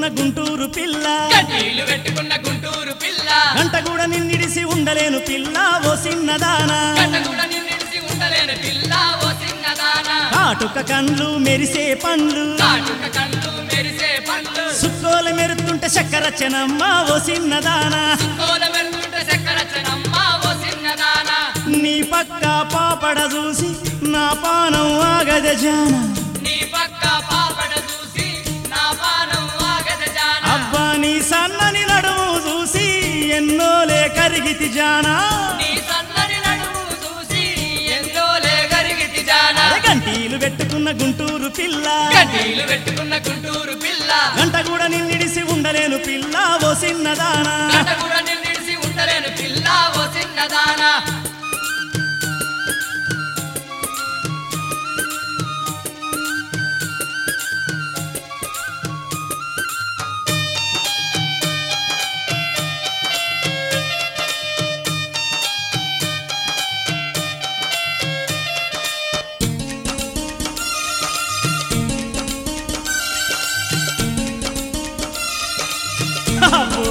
గుంటూరు పిల్ల కన్నీళ్లు పెట్టుకున్న గుంటూరు పిల్ల గంట కూడా నిన్నిడిసి ఉండలేను పిల్ల ఓ సిన్నదానా గంట కూడా నిన్నిడిసి ఉండలేని పిల్ల ఓ చిన్నదాన కాటుక కండ్లు మెరిసే పండ్లు కాటుక కళ్ళు మెరిసే పండ్లు సుక్కోల మెరుతుంటే చక్కరచ్చనమ్మ ఓ సిన్నదానా కోల వెళ్తుంటే చక్కరచ్చనమ్మ ఓ చిన్నదాన నీ పక్క పాపడ చూసి నా పానం ఆగద జాన నీ పక్క పాపడ చూసి నా పానం ఆగద జాన అబ్బా నీ సన్నని నడుము చూసి ఎన్నోలే కరిగితి జానా నీ సన్నని నడుము చూసి ఎందోలే గరిగితి జాన గంటీలు పెట్టుకున్న గుంటూరు పిల్ల కన్నీళ్లు పెట్టుకున్న గుంటూరు పిల్ల గంట కూడా నిన్నిడిసి ఉండలేను పిల్ల ఓ సిన్నదానా గంట కూడా నిన్నిడిసి ఉండలేని పిల్ల ఓ చిన్నదాన అబ్బో,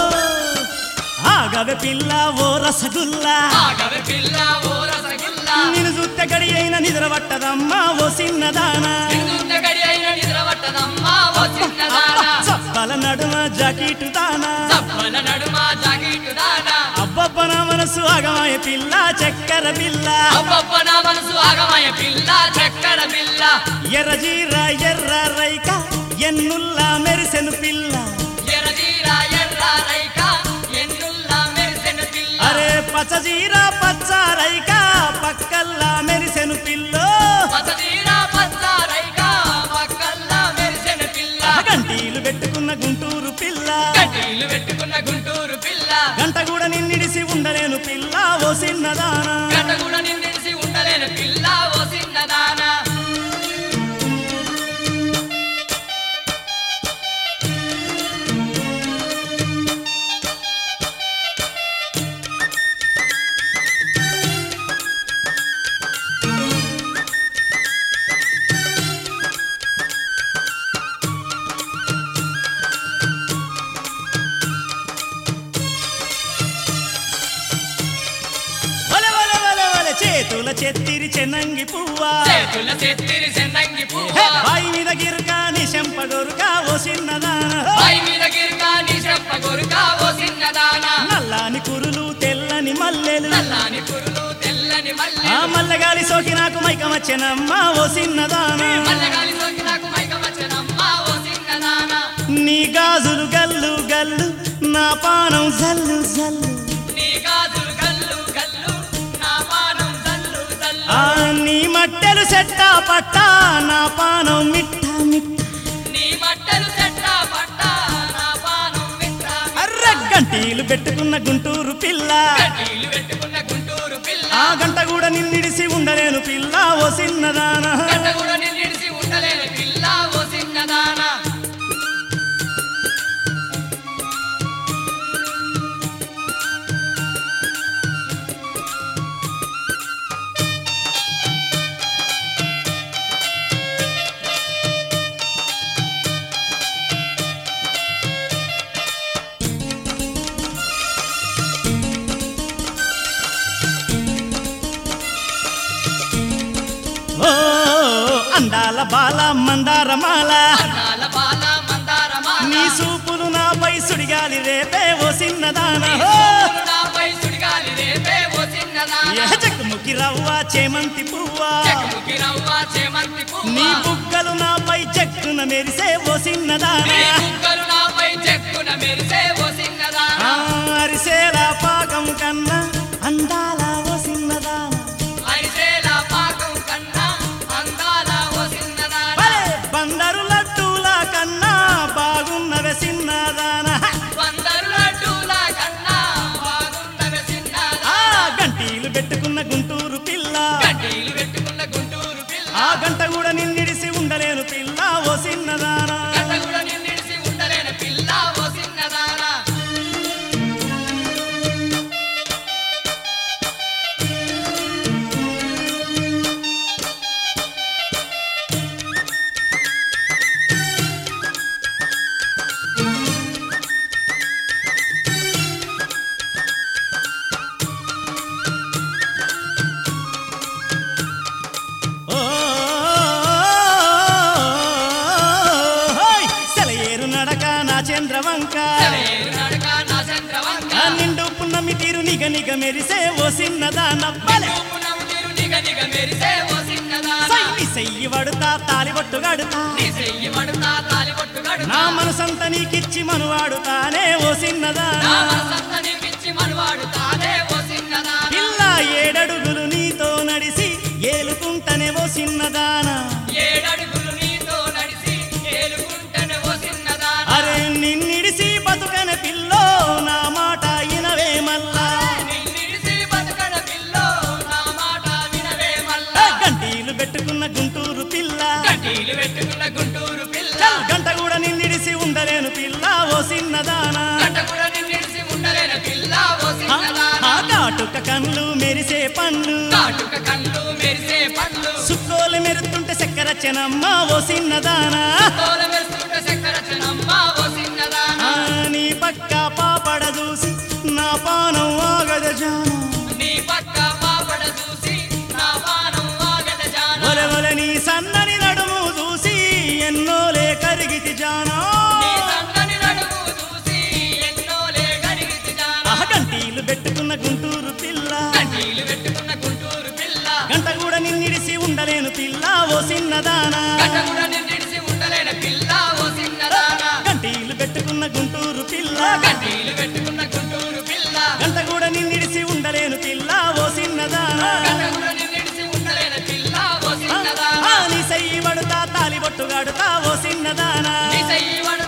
ఆగవే పిల్ల ఓ రసగుల్లా ఆగవే పిల్ల ఓ రసగుల్ల నిన్ను చూస్తే గడి అయిన నిద్ర పట్టదమ్మా ఓ సిన్నదానా నిన్నున్న గడి అయిన నిద్ర పట్టదమ్మా ఓ చిన్నదాన చప్పల నడుమ జాకెట్ దానా చప్పల నడుమ జాకెట్టు దానా అబ్బబ్బ నా మనసు ఆగమాయ పిల్ల చక్కెర పిల్ల అబ్బబ్బ నా మనసు ఆగమయ పిల్ల చక్కర పిల్ల ఎర్ర జీర ఎర్ర రైక ఎన్నుల్లా మెరిసెను పిల్ల ఎర్రజీర ఎర్ర రైక ఎన్నుల్లా మెరిసెను పిల్ల అరే పచ్చ జీర పచ్చ రైక పక్కల్లా మెరిసెను పిల్లో పచ్చజీర పచ్చ రైక పక్కల్లా మెరిసెను పిల్ల గంటీలు పెట్టుకున్న గుంటూరు పిల్ల కడ్డీలు పెట్టుకున్న గుంటూరు పిల్ల గంట కూడా నిన్నిడిసి ఉండలేను పిల్ల ఓ సిన్నదానా గంట కూడా నిన్నిడిసి ఉండలేని పిల్ల ఓ చిన్నదాన వల వల వల వల చేతుల చెత్తిరి చెన్నంగి పువ్వా చేతుల చెత్తిరి చెన్నంగి పువ్వ హే, బాయి మీద గిరుక నీ చెంపగొరుక ఓ సిన్నదానా పై మీద గిరికా నీ చెప్ప కొరుక ఓ చిన్నదాన నల్లాని కురులు తెల్లని మల్లెలు నల్లాని పురులు తెల్లని మల్లె ఆ మల్లగాలి సోకి నాకు మైకమచ్చెనమ్మ ఓ సిన్నదానా మల్లగాలి సోకి నాకు మైకమచ్చనమ్మా ఓ చిన్నదాన నీ గాజులు గల్లు గల్లు నా పానం జల్లు జల్లు నీ గాజులు గల్లు గల్లు నా పానం జల్లు జల్లు ఆ నీ మట్టెలు సెట్టా పట్టా నా పానం మిట్ట మిట్ట నీ బట్టలు చెట్ట పట్ట నా పానం మిట్ట అర్ర గంటీలు పెట్టుకున్న గుంటూరు పిల్ల కడ్డీలు పెట్టుకున్న గుంటూరు పిల్ల ఆ గంట కూడా నిన్నిడిసి ఉండలేను పిల్ల ఓ సిన్నదానా గంట కూడా నిన్నిడిసి ఉండలేని పిల్ల ఓ చిన్నదాన ఓ అందాల బాల మందారమాల అన్నాల బాల మందారమాల నీ సూపులు నాపై సుడిగాలి రేపే ఓ సిన్నదానా ఓ! నాపై సుడిగాలి రేపే ఓ చిన్నదాన ఏ చెక్కుముకి రవ్వ చేమంతి పువ్వా చెక్కుముకి రవ్వ చేమంతి పువ్వ నీ బుగ్గలు నాపై చెక్కున మెరిసే ఓ సిన్నదానా నీ బుగ్గలు నాపై చెక్కున మెరిసే ఓ చిన్నదాన ఆ, అరిసెల పాకం కన్నా అందాల ఓ సిన్నదానా ఐదేల పాకం కన్నా అందాల ఓ చిన్నదాన భలే బందరు లడ్డూల కన్నా బాగున్నవే సిన్నదానా వందరు లడ్డూల కన్నా బాగున్నవే చిన్నదాన ఆ గంటీలు పెట్టుకున్న గుంటూరు పిల్ల కడ్డీలు పెట్టుకున్న గుంటూరు పిల్ల ఆ గంట కూడా నిన్నిడిసి ఉండలేను పిల్ల ఓ సిన్నదానా గంట కూడా నిన్నిడిసి ఉండలేని పిల్ల ఓ చిన్నదాన ఓ హోయ్! సెలయేరు నడక నా చంద్రవంక సెలయేరు నడక నా చంద్రవంక ఆ నిండు పున్నమి తీరు నిగ నిగ మెరిసే ఓ సిన్నదాన బలె పువ్వునం తిరు నిగ నిగ మెరిసే ఓ చిన్నదాన సై సెయ్యి వడుతా తాలిబొట్టు గడుతా నీ చెయ్యి పడుతా తాలిబొట్టు గడుతా నా మనసంత నీకిచ్చి మనువాడుతానే ఓ సిన్నదాన నా మనసంత నీకిచ్చి మనవాడు తానే ఓ చిన్నదాన పిల్ల ఏడడుగులు నీతో నడిసి ఏలుకుంటనే ఓ సిన్నదాన ఏడడుగులు నీతో నడిచి ఏలుకుంటనే ఓ చిన్నదాన అరే నిన్నిడిసి బతుకన పిల్లో నా మాట ఇనవే మల్లా నిన్నిడిసి బతుకడ పిల్లో నా మాట వినవే ఏ మల్లా గంటీలు పెట్టుకున్న గుంటూరు పిల్ల కడ్డీలు పెట్టుకున్న గుంటూరు పిల్ల చల్ గంట కూడా నిన్నిడిసి ఉండలేను పిల్ల ఓ సిన్నదానా గంట కూడా నిన్నిడిసి ఉండలేని పిల్ల ఓ ఆ చిన్నదాన కాటుక కళ్ళు మెరిసే పండ్లు కాటుక కళ్ళు మెరిసే పండ్లు సుక్కోలు మెరుతుంటే చక్కెర చెనమ్మ ఓ సిన్నదానా తోల వెళ్తుంటే చక్కెర చెనమ్మ ఓ చిన్నదాన ఆ, నీ పక్క పాపడ చూసి నా పానం ఆగద జాను నీ పక్క పాపడ చూసి నా పానం ఆగద జాన ఒలె ఒలె నీ సన్నని నడుము చూసి ఎన్నోలే కరిగితి జానా నీ సన్నని నడుము చూసి ఎన్నోలే గరిగితి జాన ఆ గంటీలు పెట్టుకున్న గుంటూరు పిల్ల కడ్డీలు పెట్టుకున్న గుంటూరు పిల్ల గంట కూడా నిన్నిడిసి ఉండలేను పిల్ల ఓ సిన్నదానా గంట కూడా నిన్నిడిసి ఉండలేని పిల్ల ఓ చిన్నదాన గంటీలు పెట్టుకున్న గుంటూరు పిల్ల కడ్డీలు పెట్టుకున్న గుంటూరు పిల్ల గంట కూడా నిన్నిడిసి ఉండలేను పిల్ల ఓ సిన్నదానా గంట కూడా నిన్నిడిసి ఉండలేని పిల్ల ఓ ఆ, చిన్నదాన నీ సయ్యి పడుతా తాలి బొట్టు గడుతా ఓ సిన్నదానా నీ చెయ్యి